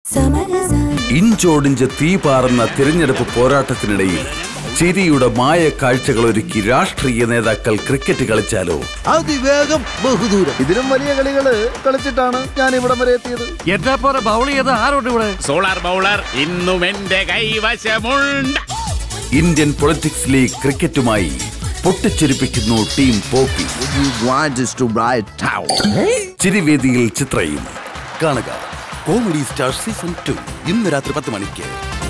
ഇഞ്ചോടിഞ്ച് തീ പാറുന്ന തിരഞ്ഞെടുപ്പ് പോരാട്ടത്തിനിടയിൽ ചിരിയുടെ മായ കാഴ്ചകൾ ഒരുക്കി രാഷ്ട്രീയ നേതാക്കൾ ക്രിക്കറ്റ് കളിച്ചാലോ അതിവേഗം ബഹുദൂരം ഇതിലും വലിയ കളികള് കളിച്ചിട്ടാണ് ഞാൻ ഇവിടം വരെ എത്തിയത് എന്നെ പോലെ ബൗൾ ചെയ്ത് ആരുണ്ട് ഇവിടെ സോളാർ ബൗളർ ഇന്നും എന്റെ കൈവശമുണ്ട് ഇന്ത്യൻ പൊളിറ്റിക്സ് ലീഗ് ക്രിക്കറ്റുമായി പൊട്ടിച്ചിരിപ്പിക്കുന്നു team Poppy You want us to ride tower. ചിരിവേദിയിൽ ചിത്രയും കാണുക കോമഡി സ്റ്റാർ സീസൺ ടു ഇന്ന് രാത്രി പത്ത് മണിക്ക്